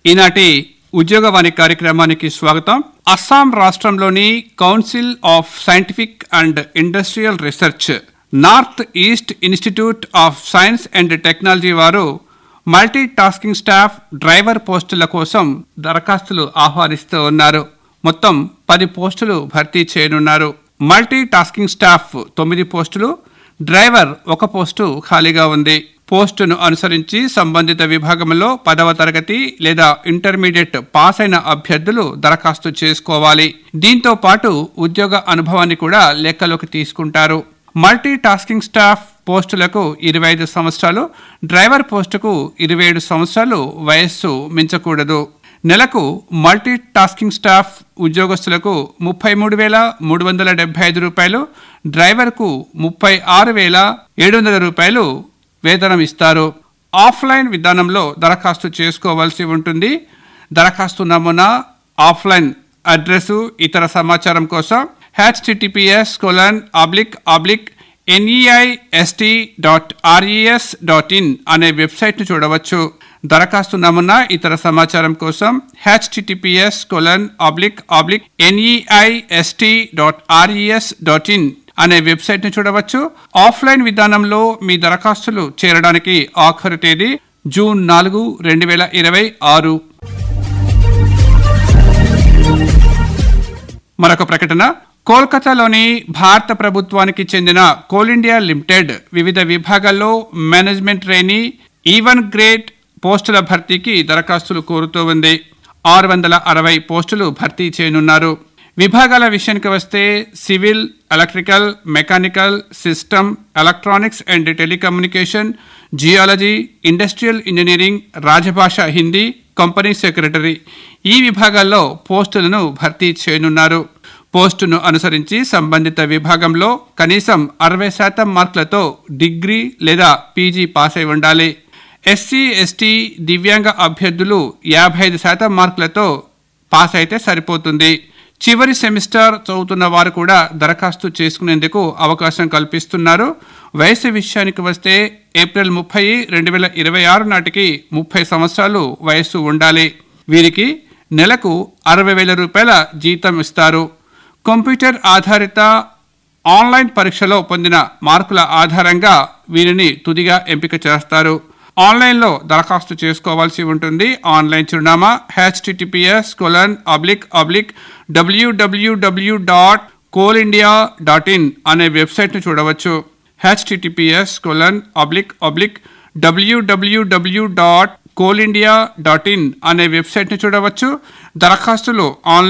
ఈనాటి ఉద్యోగవాణి కార్యక్రమానికి స్వాగతం అస్సాం రాష్ట్రంలోని council of scientific and industrial research north east institute of science and technology వారు మల్టీ టాస్కింగ్ స్టాఫ్ డ్రైవర్ పోస్టుల కోసం దరఖాస్తులు ఆహ్వానిస్తూ ఉన్నారు మొత్తం పది పోస్టులు భర్తీ చేయనున్నారు మల్టీ టాస్కింగ్ స్టాఫ్ తొమ్మిది పోస్టులు డ్రైవర్ ఒక పోస్టు ఖాళీగా ఉంది పోస్టును అనుసరించి సంబంధిత విభాగంలో పదవ తరగతి లేదా ఇంటర్మీడియట్ పాస్ అయిన అభ్యర్థులు దరఖాస్తు చేసుకోవాలి దీంతో పాటు ఉద్యోగ అనుభవాన్ని కూడా లెక్కలోకి తీసుకుంటారు మల్టీ టాస్కింగ్ స్టాఫ్ పోస్టులకు ఇరవై ఐదు సంవత్సరాలు డ్రైవర్ పోస్టుకు ఇరవై ఏడు సంవత్సరాలు వయస్సు మించకూడదు నెలకు మల్టీ టాస్కింగ్ స్టాఫ్ ఉద్యోగస్తులకు ముప్పై మూడు వేల మూడు వందల డెబ్బై ఐదు రూపాయలు డ్రైవర్కు ముప్పై ఆరు వేల ఏడు వందల రూపాయలు వేతనం ఇస్తారు ఆఫ్లైన్ విధానంలో దరఖాస్తు చేసుకోవాల్సి ఉంటుంది దరఖాస్తు నమూనా ఆఫ్లైన్ అడ్రస్ ఇతర సమాచారం కోసం HTTPS colon oblique oblique NEIST dot RES dot in అనే వెబ్సైట్ను చూడవచ్చు దరఖాస్తు నమూనా ఇతర సమాచారం కోసం HTTPS colon oblique oblique NEIST dot RES dot in అనే వెబ్సైట్ను చూడవచ్చు ఆఫ్లైన్ విధానంలో మీ దరఖాస్తులు చేరడానికి ఆఖరు తేదీ జూన్ నాలుగు రెండు వేల ఇరవై ఆరు మరొక ప్రకటన కోల్కతాలోని భారత ప్రభుత్వానికి చెందిన కోల్ ఇండియా లిమిటెడ్ వివిధ విభాగాల్లో మేనేజ్మెంట్ ట్రైనీ ఈవన్ గ్రేడ్ పోస్టుల భర్తీకి దరఖాస్తులు కోరుతూ ఉంది ఆరు వందల అరవై పోస్టులు భర్తీ చేయనున్నారు విభాగాల విషయానికి వస్తే civil electrical mechanical system electronics and telecommunication geology industrial engineering రాజభాష హిందీ కంపెనీ సెక్రటరీ ఈ విభాగాల్లో పోస్టులను భర్తీ చేయనున్నారు పోస్టును అనుసరించి సంబంధిత విభాగంలో కనీసం అరవై శాతం మార్కులతో డిగ్రీ లేదా పీజీ పాస్ అయి ఉండాలి ఎస్సీ ఎస్టీ దివ్యాంగ అభ్యర్థులు యాభై ఐదు శాతం మార్కులతో పాస్ అయితే సరిపోతుంది చివరి సెమిస్టర్ చదువుతున్న వారు కూడా దరఖాస్తు చేసుకునేందుకు అవకాశం కల్పిస్తున్నారు వయసు విషయానికి వస్తే ఏప్రిల్ ముప్పై రెండు వేల ఇరవై ఆరు నాటికి ముప్పై సంవత్సరాలు వయస్సు ఉండాలి వీరికి నెలకు అరవై వేల రూపాయల జీతం ఇస్తారు కంప్యూటర్ ఆధారిత ఆన్లైన్ పరీక్షలో పొందిన మార్కుల ఆధారంగా వీరిని తుదిగా ఎంపిక చేస్తారు ఆన్లైన్లో దరఖాస్తు చేసుకోవాల్సి ఉంటుంది ఆన్లైన్ చిరునామా HTTPS colon oblique oblique WWW dot coal India dot in అనే వెబ్సైట్ను చూడవచ్చు HTTPS colon oblique oblique WWW dot coal India dot in అనే వెబ్సైట్ని చూడవచ్చు దరఖాస్తులు ఆన్లైన్